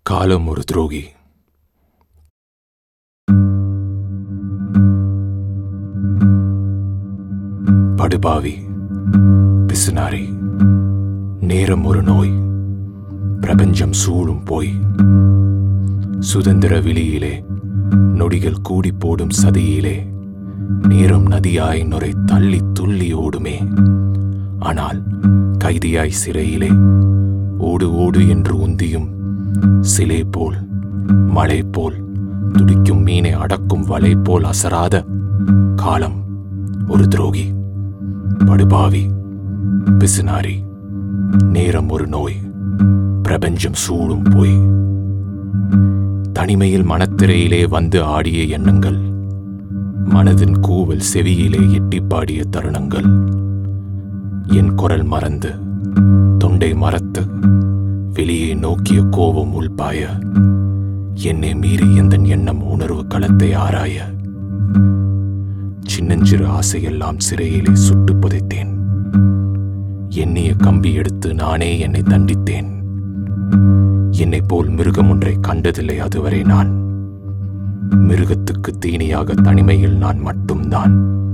காலம் ஒரு துரோகி படுபாவி பிசுனாரி நேரம் ஒரு நோய் பிரபஞ்சம் சூழும் போய் சுதந்திர விழியிலே நொடிகள் கூடி போடும் சதியிலே நேரம் நதியாய் நுரை தள்ளி துள்ளி ஓடுமே ஆனால் கைதியாய் சிறையிலே ஓடு ஓடு என்று உந்தியும் சிலை போல் மலை போல் துடிக்கும் மீனை அடக்கும் வலை போல் அசராத காலம் ஒரு துரோகி படுபாவி பிசுனாரி நேரம் ஒரு நோய் பிரபஞ்சம் சூழும் போய் தனிமையில் மனத்திரையிலே வந்து ஆடிய எண்ணங்கள் மனதின் கூவல் செவியிலே எட்டி பாடிய தருணங்கள் என் குரல் மறந்து தொண்டை மறத்து வெளியே நோக்கிய கோபம் உள்பாய என்னை மீறி எந்த எண்ணம் உணர்வு களத்தை ஆராய சின்னஞ்சிறு ஆசையெல்லாம் சிறையிலே சுட்டு புதைத்தேன் எண்ணிய கம்பி எடுத்து நானே என்னை தண்டித்தேன் என்னைப் போல் மிருகம் ஒன்றை கண்டதில்லை அதுவரை நான் மிருகத்துக்கு தீனியாக தனிமையில் நான் மட்டும்தான்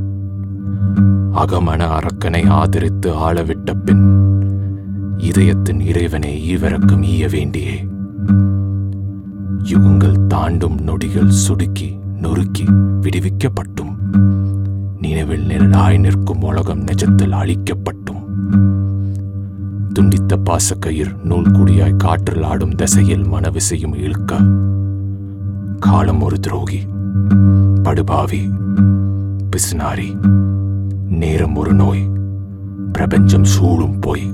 அகமன அரக்கனை ஆதரித்து ஆளவிட்ட பின் இதயத்தின் இறைவனை ஈவிரக்கம் ஈய வேண்டியே யுகங்கள் தாண்டும் நொடிகள் சுடுக்கி நொறுக்கி விடுவிக்கப்பட்டும் நினைவில் நிழலாய் நிற்கும் உலகம் நிஜத்தில் அழிக்கப்பட்டும் துண்டித்த பாசக்கயிர் நூல்குடியாய் காற்றில் ஆடும் திசையில் மனவிசையும் இழுக்க காலம் ஒரு துரோகி படுபாவி பிசுனாரி நேரம் ஒரு நோய் பிரபஞ்சம் சூழும் போய்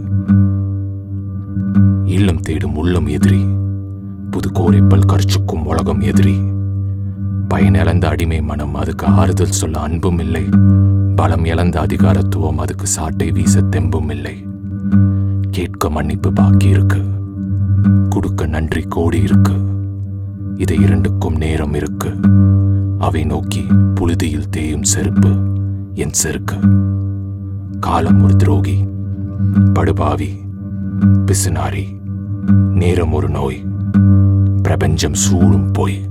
இல்லம் தேடும் உள்ளம் எதிரி புது கோரைப்பல் கர்ச்சுக்கும் உலகம் எதிரி பயன் இழந்த அடிமை மனம் அதுக்கு ஆறுதல் சொல்ல அன்பும் இல்லை பலம் இழந்த அதிகாரத்துவம் அதுக்கு சாட்டை வீச தெம்பும் இல்லை கேட்க மன்னிப்பு பாக்கி இருக்கு கொடுக்க நன்றி கோடி இருக்கு இதை இரண்டுக்கும் நேரம் இருக்கு அவை நோக்கி புழுதியில் தேயும் செருப்பு என் செருக்கு காலம் ஒரு துரோகி படுபாவி பிசுனாரி நேரம் ஒரு நோய் பிரபஞ்சம் சூழும் போய்